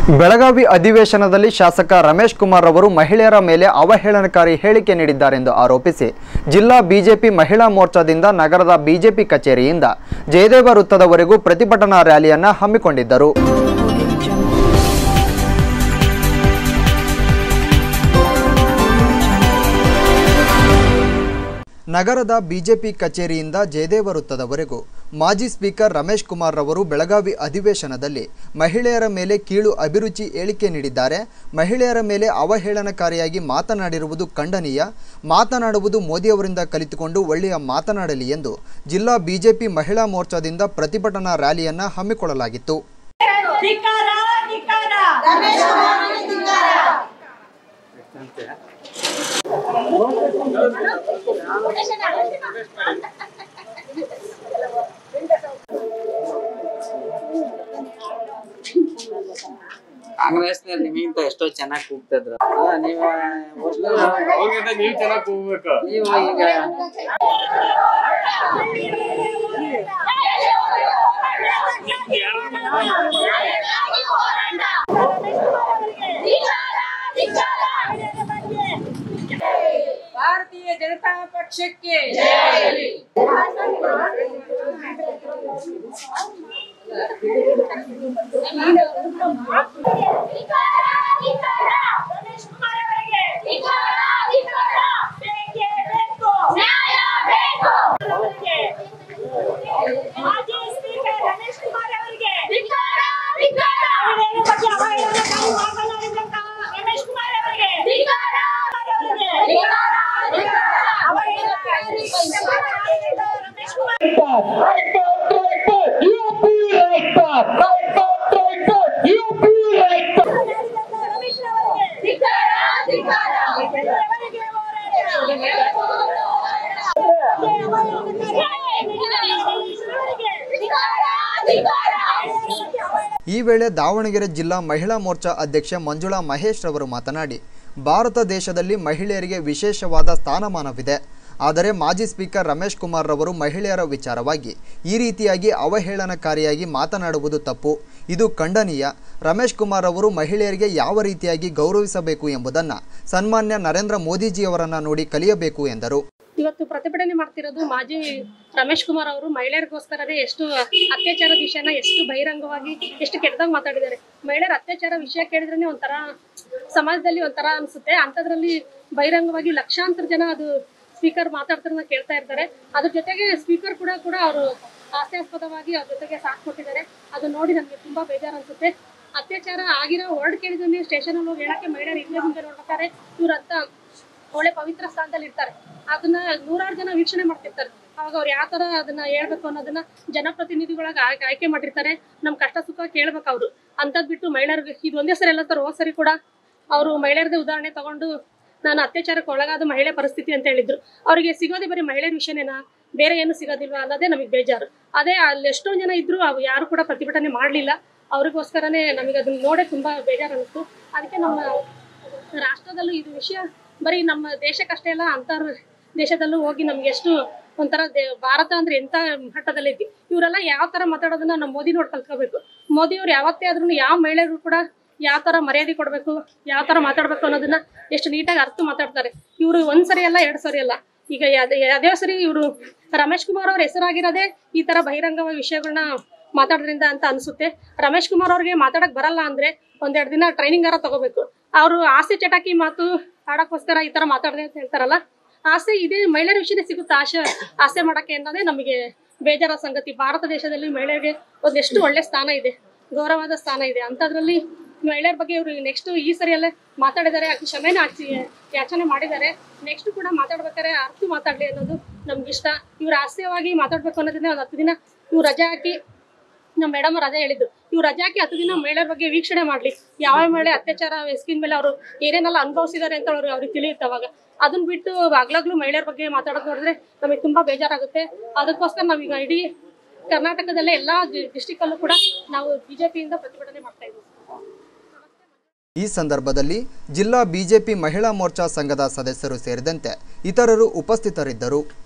ಬೆಳಗಾವಿ ಅಧಿವೇಶನದಲ್ಲಿ ಶಾಸಕ ರಮೇಶ್ ಕುಮಾರ್ ಅವರು ಮಹಿಳೆಯರ ಮೇಲೆ ಅವಹೇಳನಕಾರಿ ಹೇಳಿಕೆ ನೀಡಿದ್ದಾರೆಂದು ಆರೋಪಿಸಿ ಜಿಲ್ಲಾ ಬಿಜೆಪಿ ಮಹಿಳಾ ಮೋರ್ಚಾದಿಂದ ನಗರದ ಬಿಜೆಪಿ ಕಚೇರಿಯಿಂದ ಜಯದೇವ ವೃತ್ತದವರೆಗೂ ಪ್ರತಿಭಟನಾ ರ್ಯಾಲಿಯನ್ನ ಹಮ್ಮಿಕೊಂಡಿದ್ದರು ನಗರದ ಬಿಜೆಪಿ ಕಚೇರಿಯಿಂದ ಜಯದೇವ ವೃತ್ತದವರೆಗೂ ಮಾಜಿ ಸ್ಪೀಕರ್ ರಮೇಶ್ ಕುಮಾರ್ ರವರು ಬೆಳಗಾವಿ ಅಧಿವೇಶನದಲ್ಲಿ ಮಹಿಳೆಯರ ಮೇಲೆ ಕೀಳು ಅಭಿರುಚಿ ಹೇಳಿಕೆ ನೀಡಿದ್ದಾರೆ ಮಹಿಳೆಯರ ಮೇಲೆ ಅವಹೇಳನಕಾರಿಯಾಗಿ ಮಾತನಾಡಿರುವುದು ಖಂಡನೀಯ ಮಾತನಾಡುವುದು ಮೋದಿಯವರಿಂದ ಕಲಿತುಕೊಂಡು ಒಳ್ಳೆಯ ಮಾತನಾಡಲಿ ಎಂದು ಜಿಲ್ಲಾ ಬಿಜೆಪಿ ಮಹಿಳಾ ಮೋರ್ಚಾದಿಂದ ಪ್ರತಿಭಟನಾ ರ್ಯಾಲಿಯನ್ನ ಹಮ್ಮಿಕೊಳ್ಳಲಾಗಿತ್ತು ಧಿಕ್ಕಾರ ಧಿಕ್ಕಾರ ಕಾಂಗ್ರೆಸ್ ನಿಮಗಿಂತ ಎಷ್ಟೋ ಚೆನ್ನಾಗಿ ಕೂಗ್ತಿದ್ರು ನೀವು ಅವ್ರಿಗಿಂತ ನೀವ್ ಚೆನ್ನಾಗಿ ಹೋಗ್ಬೇಕು ನೀವು ಈಗ ಭಾರತೀಯ ಜನತಾ ಪಕ್ಷಕ್ಕೆ ರಮೇಶ್ ಕುಮಾರ್ ಅವರಿಗೆ ಬೇಕೇ ಬೇಕು ಅವರಿಗೆ. ಮಾಜಿ ಸ್ಪೀಕರ್ ರಮೇಶ್ ಕುಮಾರ್ ಅವರಿಗೆ ಮಹಿಳೆಯರ ಬಗ್ಗೆ ಅವಹೇಳನಕಾರಿ ಮಾತನಾಡಿದಂತ ರಮೇಶ್ ಕುಮಾರ್ ಅವರಿಗೆ ಅವಹೇಳನಕಾರಿ ಮಾತನಾಡಿದಂತ ರಮೇಶ್ ಕುಮಾರ್ ರಮೇಶ್ ಅವರಿಗೆ ಅವರಿಗೆ ಈ ವೇಳೆ ದಾವಣಗೆರೆ ಜಿಲ್ಲಾ ಮಹಿಳಾ ಮೋರ್ಚಾ ಅಧ್ಯಕ್ಷೆ ಮಂಜುಳಾ ಮಹೇಶ್ ರವರು ಮಾತನಾಡಿ ಭಾರತ ದೇಶದಲ್ಲಿ ಮಹಿಳೆಯರಿಗೆ ವಿಶೇಷವಾದ ಸ್ಥಾನಮಾನವಿದೆ ಆದರೆ ಮಾಜಿ ಸ್ಪೀಕರ್ ರಮೇಶ್ ಕುಮಾರ್ ರವರು ಮಹಿಳೆಯರ ವಿಚಾರವಾಗಿ ಈ ರೀತಿಯಾಗಿ ಅವಹೇಳನಕಾರಿಯಾಗಿ ಮಾತನಾಡುವುದು ತಪ್ಪು ಇದು ಖಂಡನೀಯ ರಮೇಶ್ ಕುಮಾರ್ ಅವರು ಮಹಿಳೆಯರಿಗೆ ಯಾವ ರೀತಿಯಾಗಿ ಗೌರವಿಸಬೇಕು ಎಂಬುದನ್ನು ಸನ್ಮಾನ್ಯ ನರೇಂದ್ರ ಮೋದಿಜಿಯವರನ್ನು ನೋಡಿ ಕಲಿಯಬೇಕು ಎಂದರು ಇವತ್ತು ಪ್ರತಿಭಟನೆ ಮಾಡ್ತಿರೋದು ಮಾಜಿ ರಮೇಶ್ ಕುಮಾರ್ ಅವರು ಮಹಿಳೆಯರಿಗೋಸ್ಕರನೇ ಎಷ್ಟು ಅತ್ಯಾಚಾರದ ವಿಷಯನ ಎಷ್ಟು ಬಹಿರಂಗವಾಗಿ ಎಷ್ಟು ಕೆಟ್ಟದಾಗ ಮಾತಾಡಿದ್ದಾರೆ ಮಹಿಳೆಯರ ಅತ್ಯಾಚಾರ ವಿಷಯ ಕೇಳಿದ್ರೆ ಒಂಥರ ಸಮಾಜದಲ್ಲಿ ಒಂಥರ ಅನ್ಸುತ್ತೆ ಅಂಥದ್ರಲ್ಲಿ ಬಹಿರಂಗವಾಗಿ ಲಕ್ಷಾಂತರ ಜನ ಅದು ಸ್ಪೀಕರ್ ಮಾತಾಡ್ತಿರೋದನ್ನ ಕೇಳ್ತಾ ಇರ್ತಾರೆ ಅದ್ರ ಜೊತೆಗೆ ಸ್ಪೀಕರ್ ಕೂಡ ಕೂಡ ಅವರು ಹಾಸ್ಯಾಸ್ಪದವಾಗಿ ಅವ್ರ ಜೊತೆಗೆ ಸಾಥ್ ಕೊಟ್ಟಿದ್ದಾರೆ ಅದು ನೋಡಿ ನನಗೆ ತುಂಬಾ ಬೇಜಾರು ಅನ್ಸುತ್ತೆ ಅತ್ಯಾಚಾರ ಆಗಿರೋ ವರ್ಡ್ ಕೇಳಿದ್ರೆ ಸ್ಟೇಷನ್ ಅಲ್ಲಿ ಹೋಗಿ ಹೇಳಕ್ಕೆ ಮಹಿಳೆಯರು ಹಿಂದೆ ಮುಂದೆ ನೋಡ್ಬೇಕಾದ್ರೆ ಇವ್ರಂತ ಒಳ್ಳೆ ಪವಿತ್ರ ಸ್ಥಾನದಲ್ಲಿ ಇರ್ತಾರೆ ಅದನ್ನ ನೂರಾರು ಜನ ವೀಕ್ಷಣೆ ಮಾಡ್ತಿರ್ತಾರೆ ಅವಾಗ ಅವ್ರು ಯಾವ ತರ ಅದನ್ನ ಹೇಳ್ಬೇಕು ಅನ್ನೋದನ್ನ ಜನಪ್ರತಿನಿಧಿಗಳಾಗ ಆಯ್ಕೆ ಆಯ್ಕೆ ಮಾಡಿರ್ತಾರೆ ನಮ್ ಕಷ್ಟ ಸುಖ ಕೇಳ್ಬೇಕು ಅವ್ರು ಅಂತದ್ ಬಿಟ್ಟು ಮಹಿಳೆಯರಿಗೆ ಇದು ಒಂದೇ ಸರಿ ಎಲ್ಲ ಸರ್ ಹೋದ್ ಸರಿ ಕೂಡ ಅವರು ಮಹಿಳೆಯರದೇ ಉದಾಹರಣೆ ತಗೊಂಡು ನಾನು ಅತ್ಯಾಚಾರಕ್ಕೆ ಒಳಗಾದ ಮಹಿಳೆ ಪರಿಸ್ಥಿತಿ ಅಂತ ಹೇಳಿದ್ರು ಅವರಿಗೆ ಸಿಗೋದೇ ಬರೀ ಮಹಿಳೆಯರ ವಿಷಯನೇನಾ ಬೇರೆ ಏನು ಸಿಗೋದಿಲ್ವಾ ಅನ್ನೋದೇ ನಮಗೆ ಬೇಜಾರು ಅದೇ ಅಲ್ಲಿ ಎಷ್ಟೊಂದು ಜನ ಇದ್ರು ಅವು ಯಾರು ಕೂಡ ಪ್ರತಿಭಟನೆ ಮಾಡಲಿಲ್ಲ ಅವ್ರಿಗೋಸ್ಕರನೇ ನಮಗೆ ಅದನ್ನ ನೋಡೇ ತುಂಬಾ ಬೇಜಾರು ಅನಿಸ್ತು ಅದಕ್ಕೆ ನಮ್ಮ ರಾಷ್ಟ್ರದಲ್ಲೂ ಇದು ವಿಷಯ ಬರೀ ನಮ್ಮ ದೇಶಕ್ಕಷ್ಟೇ ಅಲ್ಲ ಅಂತರ್ ದೇಶದಲ್ಲೂ ಹೋಗಿ ನಮ್ಗೆ ಎಷ್ಟು ಒಂಥರ ದೇ- ಭಾರತ ಅಂದ್ರೆ ಎಂತ ಮಟ್ಟದಲ್ಲೈತಿ ಇವರೆಲ್ಲ ಯಾವ ತರ ಮಾತಾಡೋದನ್ನ ನಮ್ಮ ಮೋದಿ ನೋಡಿ ಕಲ್ತ್ಕೋಬೇಕು ಮೋದಿ ಅವ್ರು ಯಾವತ್ತೇ ಆದ್ರೂ ಯಾವ ಮಹಿಳೆಯರು ಕೂಡ ಯಾವ ತರ ಮರ್ಯಾದೆ ಕೊಡ್ಬೇಕು ಯಾವ ತರ ಮಾತಾಡ್ಬೇಕು ಅನ್ನೋದನ್ನ ಎಷ್ಟು ನೀಟಾಗಿ ಅರ್ಥ ಮಾತಾಡ್ತಾರೆ ಇವರು ಒಂದ್ ಸರಿ ಅಲ್ಲ ಎರಡ್ ಸರಿ ಅಲ್ಲ ಈಗ ಯಾವ್ದೇ ಯಾವ್ದೇ ಸರಿ ಇವರು ರಮೇಶ್ ಕುಮಾರ್ ಅವ್ರ ಹೆಸರಾಗಿರೋದೇ ಈ ತರ ಬಹಿರಂಗವಾದ ವಿಷಯಗಳನ್ನ ಮಾತಾಡೋದ್ರಿಂದ ಅಂತ ಅನ್ಸುತ್ತೆ ರಮೇಶ್ ಕುಮಾರ್ ಅವ್ರಿಗೆ ಮಾತಾಡಕ್ ಬರಲ್ಲ ಅಂದ್ರೆ ಒಂದೆರಡು ದಿನ ಟ್ರೈನಿಂಗ್ ಆರ ತಗೋಬೇಕು ಅವರು ಆಸೆ ಚಟಾಕಿ ಮಾತು ಆಡಕ್ಕೋಸ್ಕರ ಈ ತರ ಮಾತಾಡದೆ ಅಂತ ಹೇಳ್ತಾರಲ್ಲ ಆಸೆ ಇದೇ ಮಹಿಳೆಯರ ವಿಷಯನೇ ಸಿಗುತ್ತೆ ಆಸೆ ಆಸೆ ಮಾಡಕ್ಕೆ ಅನ್ನೋದೇ ನಮಗೆ ಬೇಜಾರ ಸಂಗತಿ ಭಾರತ ದೇಶದಲ್ಲಿ ಮಹಿಳೆಯರಿಗೆ ಒಂದೆಷ್ಟು ಒಳ್ಳೆ ಸ್ಥಾನ ಇದೆ ಗೌರವವಾದ ಸ್ಥಾನ ಇದೆ ಅಂಥದ್ರಲ್ಲಿ ಮಹಿಳೆಯರ ಬಗ್ಗೆ ಇವರು ನೆಕ್ಸ್ಟ್ ಈ ಸರಿಯಲ್ಲೇ ಮಾತಾಡಿದ್ದಾರೆ ಅದಕ್ಕೆ ಕ್ಷಮೆನ ಯಾಚಿ ಯಾಚನೆ ಮಾಡಿದ್ದಾರೆ ನೆಕ್ಸ್ಟ್ ಕೂಡ ಮಾತಾಡ್ಬೇಕಾದ್ರೆ ಅರ್ಥ ಮಾತಾಡ್ಲಿ ಅನ್ನೋದು ನಮ್ಗೆ ಇಷ್ಟ ಇವ್ರು ಹಾಸ್ಯವಾಗಿ ಮಾತಾಡ್ಬೇಕು ಅನ್ನೋದನ್ನ ಒಂದು ಹತ್ತು ದಿನ ಇವ್ರು ರಜೆ ಹಾಕಿ ನಮ್ಮ ಮೇಡಮ್ ರಜೆ ಹೇಳಿದ್ರು ಇವ್ರು ರಜೆ ಹಾಕಿ ಹತ್ತು ದಿನ ಮಹಿಳೆಯರ ಬಗ್ಗೆ ವೀಕ್ಷಣೆ ಮಾಡ್ಲಿ ಯಾವ ಮಹಿಳೆ ಅತ್ಯಾಚಾರ ಎಸ್ಕಿನ ಮೇಲೆ ಅವರು ಏನೇನೆಲ್ಲ ಅನುಭವಿಸಿದ್ದಾರೆ ಅಂತ ಅವ್ರು ಅವ್ರಿಗೆ ತಿಳಿಯುತ್ತೆ ಅವಾಗ ಅದನ್ನ ಬಿಟ್ಟು ಆಗ್ಲಾಗ್ಲೂ ಮಹಿಳೆಯರ ಬಗ್ಗೆ ಮಾತಾಡೋದು ನೋಡಿದ್ರೆ ನಮಗೆ ತುಂಬಾ ಬೇಜಾರಾಗುತ್ತೆ ಅದಕ್ಕೋಸ್ಕರ ನಾವೀಗ ಇಡೀ ಕರ್ನಾಟಕದಲ್ಲೇ ಎಲ್ಲಾ ಡಿಸ್ಟಿಕ್ ಅಲ್ಲೂ ಕೂಡ ನಾವು ಬಿಜೆಪಿಯಿಂದ ಪ್ರತಿಭಟನೆ ಮಾಡ್ತಾ ಇದ್ದೀವಿ ಈ ಸಂದರ್ಭದಲ್ಲಿ ಜಿಲ್ಲಾ ಬಿಜೆಪಿ ಮಹಿಳಾ ಮೋರ್ಚಾ ಸಂಘದ ಸದಸ್ಯರು ಸೇರಿದಂತೆ ಇತರರು ಉಪಸ್ಥಿತರಿದ್ದರು